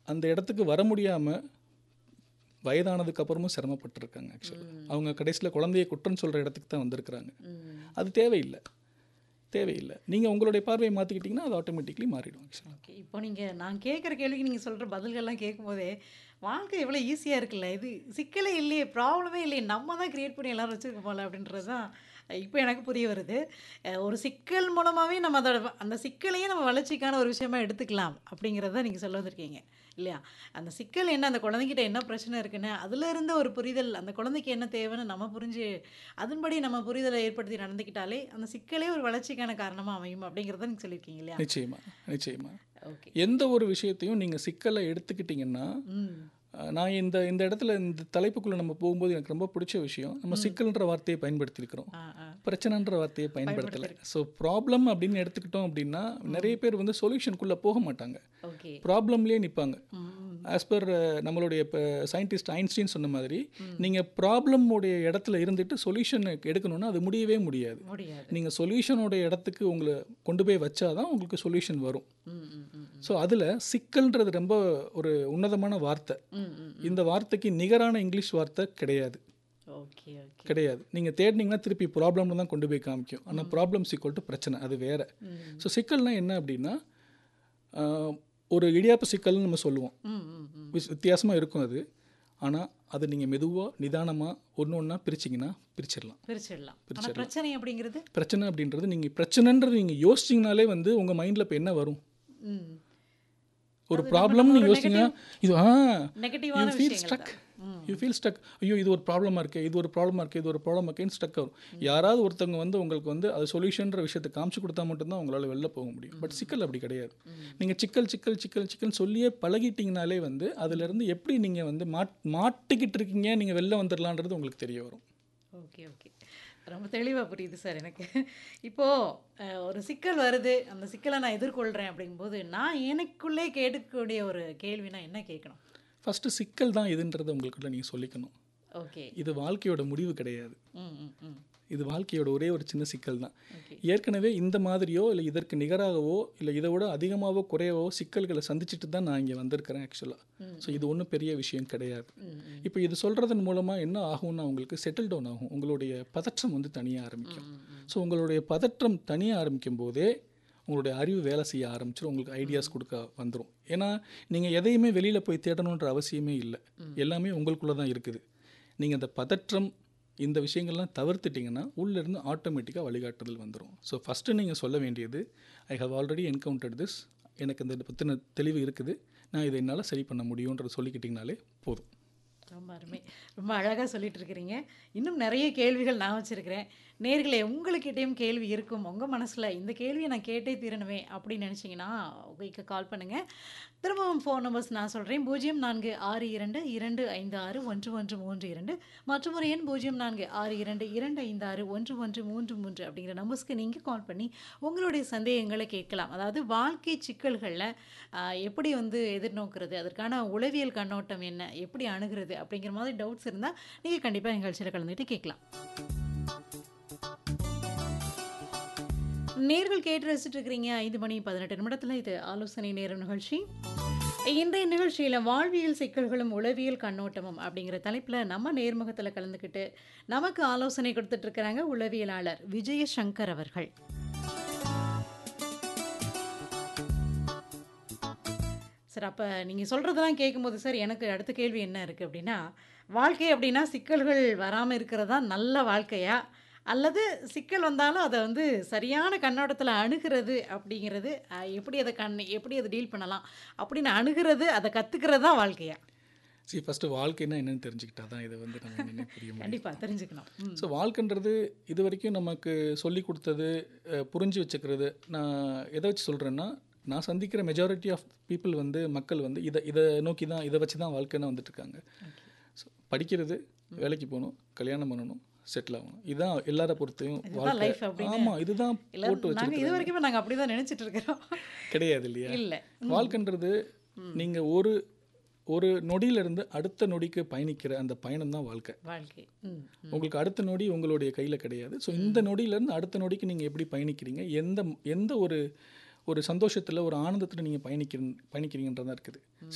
அந்த இடத்துக்கு வர முடியாமல் வயதானதுக்கு அப்புறமும் சிரமப்பட்டிருக்காங்க ஆக்சுவலாக அவங்க கடைசியில் குழந்தைய குற்றம் சொல்கிற இடத்துக்கு தான் வந்திருக்கிறாங்க ம் அது தேவையில்லை தேவையில்லை நீங்கள் உங்களுடைய பார்வையை மாற்றிக்கிட்டிங்கன்னா அது ஆட்டோமேட்டிக்லி மாறிடும் ஆக்சுவலாக ஓகே இப்போ நீங்கள் நான் கேட்குற கேள்விக்கு நீங்கள் சொல்கிற பதில்கள்லாம் கேட்கும்போதே வாழ்க்கை எவ்வளோ ஈஸியாக இருக்குல்ல இது சிக்கலே இல்லையே ப்ராப்ளமே இல்லையே நம்ம தான் க்ரியேட் பண்ணி எல்லாரும் வச்சுருக்க போல அப்படின்றது தான் இப்போ எனக்கு புரிய வருது அஹ் ஒரு சிக்கல் மூலமாகவே நம்ம அதோட வ- அந்த சிக்கலையே நம்ம வளர்ச்சிக்கான ஒரு விஷயமா எடுத்துக்கலாம் அப்படிங்கிறத நீங்கள் சொல்ல வந்திருக்கீங்க இல்லையா அந்த சிக்கல் என்ன அந்த குழந்தைகிட்ட என்ன பிரச்சனை இருக்குன்னு அதுல இருந்து ஒரு புரிதல் அந்த குழந்தைக்கு என்ன தேவைன்னு நம்ம புரிஞ்சு அதன்படி நம்ம புரிதலை ஏற்படுத்தி நடந்துக்கிட்டாலே அந்த சிக்கலே ஒரு வளர்ச்சிக்கான காரணமாக அமையும் அப்படிங்கிறத நீங்கள் சொல்லியிருக்கீங்க இல்லையா நிச்சயமா நிச்சயமா ஓகே எந்த ஒரு விஷயத்தையும் நீங்கள் சிக்கலை எடுத்துக்கிட்டிங்கன்னா ம் அஹ், நான் இந்த இந்த இடத்துல இந்த தலைப்புக்குள்ளே நம்ம போகும்போது எனக்கு ரொம்ப பிடிச்ச விஷயம் நம்ம சிக்கல்ன்ற வார்த்தையை பயன்படுத்தியிருக்கிறோம் ஆ ஆ பிரச்சனைன்ற வார்த்தையை பயன்படுத்தலை ஸோ ப்ராப்ளம் அப்படின்னு எடுத்துக்கிட்டோம் அப்படின்னா நிறைய பேர் வந்து சொல்யூஷனுக்குள்ளே போக மாட்டாங்க ஓகே ப்ராப்ளம்லேயே நிற்பாங்க ம் ஆஸ் பர் நம்மளுடைய இப்போ சயின்டிஸ்ட் ஐன்ஸ்டீன் சொன்ன மாதிரி நீங்கள் ப்ராப்ளமுடைய இடத்துல இருந்துட்டு சொல்யூஷன் எடுக்கணும்னா அது முடியவே முடியாது முடியாது நீங்கள் சொல்யூஷனோட இடத்துக்கு உங்களை கொண்டு போய் வச்சாதான் உங்களுக்கு சொல்யூஷன் வரும் ம் ம் ம் ஸோ அதில் சிக்கல்ன்றது ரொம்ப ஒரு உன்னதமான வார்த்தை ம் ம் இந்த வார்த்தைக்கு நிகரான இங்கிலீஷ் வார்த்தை கிடையாது ஓகே ஓகே கிடையாது நீங்கள் தேடினீங்கன்னா திருப்பி ப்ராப்ளம்னு தான் கொண்டு போய் காமிக்கும் ஆனால் ப்ராப்ளம் சிக்கல் டு பிரச்சனை அது வேற ஸோ சிக்கல்னா என்ன அப்படின்னா ஆஹ், ஒரு இடியாப்ப சிக்கல்னு நம்ம சொல்லுவோம் ம் ம் ம் வித்தியாசமாக இருக்கும் அது ஆனால் அது நீங்கள் மெதுவாக நிதானமாக ஒன்று ஒன்றா பிரிச்சிங்கன்னா பிரிச்சிடலாம் பிரிச்சிடலாம் ஆனால் பிரச்சனை அப்படிங்கிறது பிரச்சனை அப்படின்றது நீங்கள் பிரச்சனைன்றது நீங்கள் யோசிச்சிங்கனாலே வந்து உங்கள் மைண்டில் இப்போ என்ன வரும் ம் ஒரு ப்ராப்ளம் நீங்கள் யோசிச்சிங்கன்னா இது ஆ நெகட்டிவான யூ ஃபீல் விஷயங்கள் stuck hmm you feel stuck ஐயோ இது ஒரு ப்ராப்ளமாக இருக்குது இது ஒரு ப்ராப்ளமாக இருக்குது இது ஒரு ப்ராப்ளம் இருக்குன்னு ஸ்டக் ஆகும் யாராவது ஒருத்தவங்க வந்து உங்களுக்கு வந்து அது சொல்யூஷன்ற விஷயத்தை காமிச்சு கொடுத்தா மட்டும்தான் உங்களால் வெளில போக முடியும் பட் சிக்கல் அப்படி கிடையாது நீங்கள் சிக்கல் சிக்கல் சிக்கல் சிக்கல் சொல்லியே பழகிட்டீங்கனாலே வந்து அதுலேருந்து எப்படி நீங்கள் வந்து மாட் மாட்டிக்கிட்டு இருக்கீங்க நீங்கள் வெளில வந்துடலான்றது உங்களுக்கு தெரிய வரும் ஓகே ஓகே ரொம்ப தெளிவாக புரியுது சார் எனக்கு இப்போது ஒரு சிக்கல் வருது அந்த சிக்கலை நான் எதிர்கொள்கிறேன் அப்படிங்கும்போது நான் எனக்குள்ளே கேட்கக்கூடிய ஒரு கேள்வினா என்ன கேட்கணும் ஃபஸ்ட்டு சிக்கல் தான் எதுன்றதை உங்களுக்குள்ள நீங்கள் சொல்லிக்கணும் ஓகே இது வாழ்க்கையோட முடிவு கிடையாது ம் ம் ம் இது வாழ்க்கையோட ஒரே ஒரு சின்ன சிக்கல் தான் ஓகே ஏற்கனவே இந்த மாதிரியோ இல்லை இதற்கு நிகராகவோ இல்லை இதை விட அதிகமாகவோ குறையவோ சிக்கல்களை சந்திச்சுட்டு தான் நான் இங்கே வந்திருக்கிறேன் ஆக்சுவலாக ஸோ இது ஒன்றும் பெரிய விஷயம் கிடையாது ம் ம் இப்போ இது சொல்கிறதன் மூலமாக என்ன ஆகும்னா உங்களுக்கு செட்டில் டவுன் ஆகும் உங்களுடைய பதற்றம் வந்து தனியாக ஆரம்பிக்கும் ஸோ உங்களுடைய பதற்றம் தனியாக ஆரம்பிக்கும் போதே உங்களுடைய அறிவு வேலை செய்ய ஆரம்பிச்சிடும் உங்களுக்கு ஐடியாஸ் கொடுக்க வந்துடும் ஏன்னா நீங்கள் எதையுமே வெளியில் போய் தேடணுன்ற அவசியமே இல்லை எல்லாமே உங்களுக்குள்ளே தான் இருக்குது நீங்கள் அந்த பதற்றம் இந்த விஷயங்கள்லாம் தவிர்த்துட்டிங்கன்னா உள்ளேருந்து ஆட்டோமேட்டிக்காக வழிகாட்டுதல் வந்துடும் ஸோ ஃபஸ்ட்டு நீங்கள் சொல்ல வேண்டியது I have already encountered this எனக்கு இந்த பற்றின தெளிவு இருக்குது நான் இதை என்னால் சரி பண்ண முடியுன்றதை சொல்லிக்கிட்டிங்கனாலே போதும் ரொம்ப அருமை ரொம்ப அழகாக சொல்லிட்டு இருக்கிறீங்க இன்னும் நிறைய கேள்விகள் நான் வச்சுருக்கிறேன் நேர்களே உங்கள்கிட்டயும் கேள்வி இருக்கும் உங்கள் மனசில் இந்த கேள்வியை நான் கேட்டே தீரணுமே அப்படின்னு நினச்சிங்கன்னா உங்களுக்கு கால் பண்ணுங்கள் திரும்பவும் ஃபோன் நம்பர்ஸ் நான் சொல்கிறேன் பூஜ்ஜியம் நான்கு ஆறு இரண்டு இரண்டு ஐந்து ஆறு ஒன்று ஒன்று மூன்று இரண்டு மற்றும் ஒரு எண் பூஜ்ஜியம் நான்கு ஆறு இரண்டு இரண்டு ஐந்து ஆறு ஒன்று ஒன்று மூன்று மூன்று அப்படிங்கிற நம்பர்ஸ்க்கு நீங்கள் கால் பண்ணி உங்களுடைய சந்தேகங்களை கேட்கலாம் அதாவது வாழ்க்கை சிக்கல்களில் ஆஹ், எப்படி வந்து எதிர்நோக்கிறது அதற்கான உளவியல் கண்ணோட்டம் என்ன எப்படி அணுகிறது அப்படிங்கிற மாதிரி டவுட்ஸ் இருந்தால் நீங்கள் கண்டிப்பாக நிகழ்ச்சியில் கலந்துட்டு கேட்கலாம் நேர்கள் கேட்டு ரசிச்சுட்டு இருக்கிறீங்க ஐந்து மணி பதினெட்டு நிமிடத்தில் இது ஆலோசனை நேரம் நிகழ்ச்சி இன்றைய நிகழ்ச்சியில் வாழ்வியல் சிக்கல்களும் உளவியல் கண்ணோட்டமும் அப்படிங்கிற தலைப்பில் நம்ம நேர்முகத்தில் கலந்துக்கிட்டு நமக்கு ஆலோசனை கொடுத்துட்டு இருக்கிறாங்க உளவியலாளர் விஜயசங்கர் அவர்கள் சார் அப்போ நீங்கள் சொல்கிறதெல்லாம் கேட்கும்போது சார் எனக்கு அடுத்த கேள்வி என்ன இருக்குது அப்படின்னா வாழ்க்கை அப்படின்னா சிக்கல்கள் வராமல் இருக்கிறதா நல்ல வாழ்க்கையா அல்லது சிக்கல் வந்தாலும் அதை வந்து சரியான கண்ணோட்டத்தில் அணுகிறது அப்படிங்கிறது அஹ், எப்படி அதை கண் எப்படி அதை டீல் பண்ணலாம் அப்படின்னு அணுகிறது அதை கற்றுக்கிறது தான் வாழ்க்கையா சரி ஃபஸ்ட்டு வாழ்க்கைன்னா என்னன்னு தெரிஞ்சுக்கிட்டா தான் இதை வந்து நம்ம என்னென்ன புரிய முடியும் கண்டிப்பாக தெரிஞ்சுக்கணும் ம் ஸோ வாழ்க்கைன்றது இது வரைக்கும் நமக்கு சொல்லி கொடுத்தது அஹ், புரிஞ்சு வச்சுக்கிறது நான் எதை வச்சு சொல்கிறேன்னா நான் சந்திக்கிற மெஜாரிட்டி ஆஃப் பீப்புள் வந்து மக்கள் வந்து இதை இதை நோக்கி தான் இதை வச்சு தான் வாழ்க்கைன்னு வந்துட்டு இருக்காங்க ஸோ படிக்கிறது வேலைக்கு போகணும் கல்யாணம் பண்ணணும் செட்டில் ஆகணும் இதுதான் எல்லாரை பொறுத்தையும் இதுதான் life அப்படின்னு. ஆமாம் இதுதான் இல்லை போட்டு நாங்கள் வச்சிருக்கிறது இது வரைக்குமே நாங்கள் அப்படி தான் நினச்சிட்டு இருக்கிறோம் கிடையாது இல்லையா இல்லை வாழ்க்கைன்றது நீங்கள் ஒரு ஒரு நொடியிலிருந்து அடுத்த நொடிக்கு பயணிக்கிற அந்த பயணம் தான் வாழ்க்கை வாழ்க்கை ம் உங்களுக்கு அடுத்த நொடி உங்களுடைய கையில் கிடையாது ஸோ இந்த நொடியிலேருந்து அடுத்த நொடிக்கு நீங்கள் எப்படி பயணிக்கிறீங்க எந்த எந்த ஒரு ஒரு சந்தோஷத்தில் ஒரு ஆனந்தத்தில் நீங்கள் பயணிக்கிற பயணிக்கிறீங்கன்றதான் இருக்குது